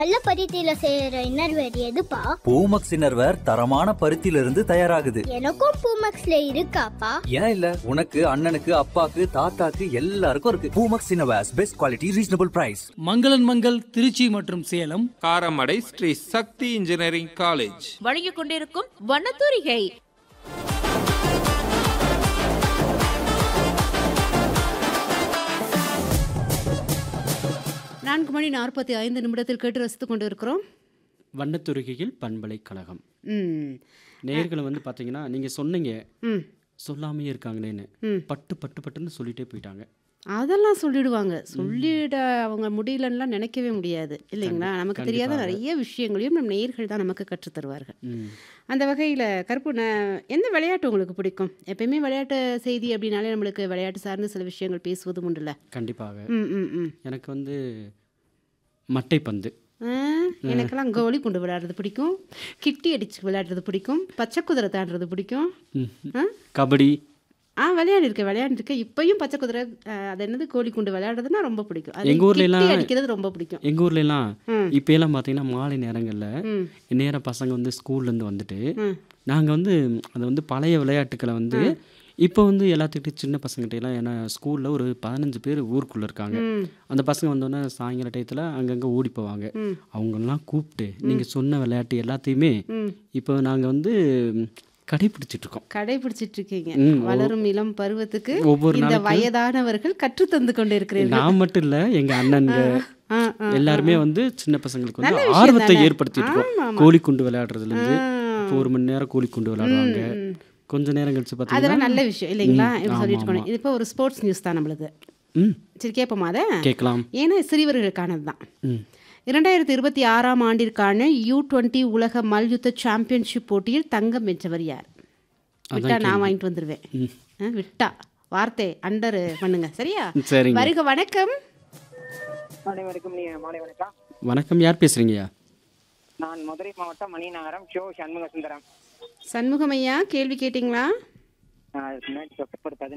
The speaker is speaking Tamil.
நல்ல பருத்தியில செய்யற இன்னர்வேர் எதுப்பா பூமக்ஸ் இன்னர்வேர் தரமான பருத்தியிலிருந்து தயாராகுது எனக்கும் பூமக்ஸ்ல இருக்காப்பா ஏன் இல்ல உனக்கு அண்ணனுக்கு அப்பாக்கு தாத்தாக்கு எல்லாருக்கும் இருக்கு Poomex innerwears best quality reasonable price மங்களன் மங்கள் திருச்சி மற்றும் சேலம் காரமடை ஸ்ரீ சக்தி இன்ஜினியரிங் காலேஜ் வழங்கிக் கொண்டிருக்கும் வண்ணத்தூரிகை நான்கு மணி நாற்பத்தி ஐந்து நிமிடத்தில் கேட்டு ரசித்துக் கொண்டு இருக்கிறோம் வண்ணத்துருகையில் பண்பலைக்கழகம் ம் நேர்களை வந்து பார்த்தீங்கன்னா நீங்கள் சொன்னீங்க ம் சொல்லாமையே இருக்காங்களேன்னு ம். பட்டு பட்டு பட்டுன்னு சொல்லிட்டே போயிட்டாங்க அதெல்லாம் சொல்லிடுவாங்க சொல்லிட அவங்க முடியலன்னுலாம் நினைக்கவே முடியாது இல்லைங்களா நமக்கு தெரியாத கண்டிப்பாக. நிறைய விஷயங்களையும் நம் நேயர்கள் தான் நமக்கு கற்றுத் தருவார்கள் ம். அந்த வகையில் கருப்பு நான் எந்த விளையாட்டு உங்களுக்கு பிடிக்கும் எப்பயுமே விளையாட்டு செய்தி அப்படின்னாலே நம்மளுக்கு விளையாட்டு சார்ந்த சில விஷயங்கள் பேசுவதும் உண்டுல்ல கண்டிப்பாக ம் ம் ம் எனக்கு வந்து மட்டைப்பந்து ஆ, எனக்கெல்லாம் கோலி கொண்டு விளையாடுறது பிடிக்கும் கிட்டி அடிச்சு விளையாடுறது பிடிக்கும் பச்சை குதிரை தாண்டுறது பிடிக்கும் ம். ஆ கபடி ஆ விளையாடிருக்கேன் விளையாண்டுருக்கேன் இப்பயும் பச்சை குதிரை ஆ, அது என்னது கோழி குண்டு விளையாடுறதுன்னா ரொம்ப பிடிக்கும் அது எங்க ஊர்ல கிட்டி எல்லாம் அடிக்கிறது ரொம்ப பிடிக்கும் எங்கள் ஊர்ல எல்லாம் ம். இப்போ எல்லாம் பார்த்தீங்கன்னா மாலை நேரங்களில் ம் நேரம் பசங்க வந்து ஸ்கூல்லேருந்து வந்துட்டு ம் நாங்கள் வந்து அது வந்து பழைய விளையாட்டுக்களை வந்து இப்போ வந்து எல்லாத்துக்கிட்டையும் சின்ன பசங்கள்ட்ட எல்லாம் ஏன்னா ஸ்கூலில் ஒரு பதினஞ்சு பேர் ஊருக்குள்ளே இருக்காங்க ம் அந்த பசங்க வந்தோடனே சாயங்கால டயத்தில் அங்கங்கே ஓடி போவாங்க ம். அவங்களெல்லாம் கூப்பிட்டு நீங்கள் சொன்ன விளையாட்டு எல்லாத்தையுமே ம் இப்போ நாங்கள் வந்து கடைபிடிச்சிட்டு இருக்கோம் கடைபிடிச்சிட்டு இருக்கீங்க ம், ஒ- வளரும் இளம் பருவத்துக்கு ஒவ்வொரு இந்த நாளைக்கும் வயதானவர்கள் கற்றுத் தந்து கொண்டு இருக்கிறீர்கள் நான் மட்டும் இல்லை எங்கள் அண்ணன்க ஆ, ஆ, எல்லாருமே வந்து சின்ன பசங்களுக்கு நல்ல வந்து விஷயம் ஆர்வத்தை தானே. ஏற்படுத்திட்டு ஆமா, இருக்கோம் ஆமா. கோழிக்குண்டு விளையாடுறதுலேருந்து ஆ. இப்போ ஒரு மணி நேரம் கோழிக்குண்டு விளையாடுவாங்க ம். கொஞ்ச நேரம் கழிச்சு அதெல்லாம் பார்த்தீங்கன்னா நல்ல விஷயம் இல்லைங்களா ம், இப்படி ஆமா, சொல்லிட்டு இருக்கணும் ஆமா. இது இப்போ ஒரு ஸ்போர்ட்ஸ் நியூஸ் தான் நம்மளுக்கு ம் சரி கேட்போமா அதை கேட்கலாம் ஏன்னா சிறுவர்களுக்கானது தான் ம் இரண்டாயிரத்தி இருபத்தி ஆறாம் ஆண்டிற்கான யூ டுவெண்ட்டி உலக மல்யுத்த சாம்பியன்ஷிப் போட்டியில் தங்கம் வென்றவர் யார் விட்டா நான் வாங்கிட்டு வந்துடுவேன் ம். ஆ, விட்டா வார்த்தை அண்டர் பண்ணுங்க சரியா சரிங்க வருக வணக்கம் அனைவருக்கும் நீ மாலை வணக்கம் வணக்கம் யார் பேசுறீங்கய்யா நான் மதுரை மாவட்டம் மணிநகரம் ஷோ சண்முக சுந்தரம் சண்முகம் ஐயா கேள்வி கேட்டிங்களா நான் முன்னாடி தொட்டு